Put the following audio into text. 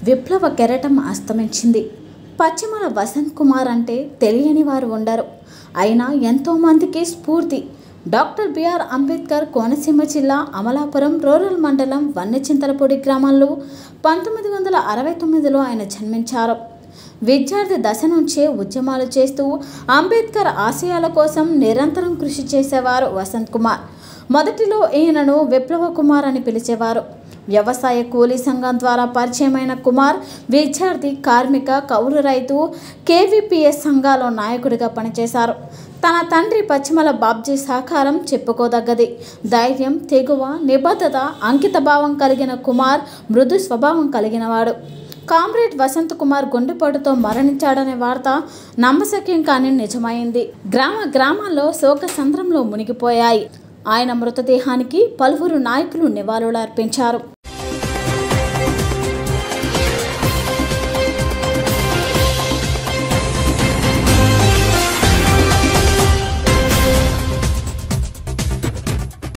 విప్లవ కెరటం అస్తమించింది పశ్చిమల వసంత్ కుమార్ అంటే తెలియని వారు ఉండరు అయినా ఎంతోమందికి స్ఫూర్తి డాక్టర్ బిఆర్ అంబేద్కర్ కోనసీమ జిల్లా అమలాపురం రూరల్ మండలం వన్నెచింతలపూడి గ్రామంలో పంతొమ్మిది వందల అరవై తొమ్మిదిలో ఆయన జన్మించారు విద్యార్థి దశ నుంచే ఉద్యమాలు చేస్తూ అంబేద్కర్ ఆశయాల కోసం నిరంతరం కృషి చేసేవారు వసంత్ కుమార్ మొదటిలో ఈయనను విప్లవ కుమార్ అని పిలిచేవారు వ్యవసాయ కూలీ సంఘం ద్వారా పరిచయమైన కుమార్ విద్యార్థి కార్మిక కౌలు రైతు కేవీపీఎస్ సంఘాల నాయకుడిగా పనిచేశారు తన తండ్రి పశ్చిమల బాబ్జీ సహకారం చెప్పుకోదగ్గది ధైర్యం తెగువ నిబద్ధత అంకితభావం కలిగిన కుమార్ మృదు స్వభావం కలిగినవాడు కామ్రేడ్ వసంత్ కుమార్ గుండెపోటుతో మరణించాడనే వార్త నమ్మశక్యం కానీ నిజమైంది గ్రామ గ్రామాల్లో శోక సంద్రంలో మునిగిపోయాయి ఆయన మృతదేహానికి పలువురు నాయకులు నివాళులు అర్పించారు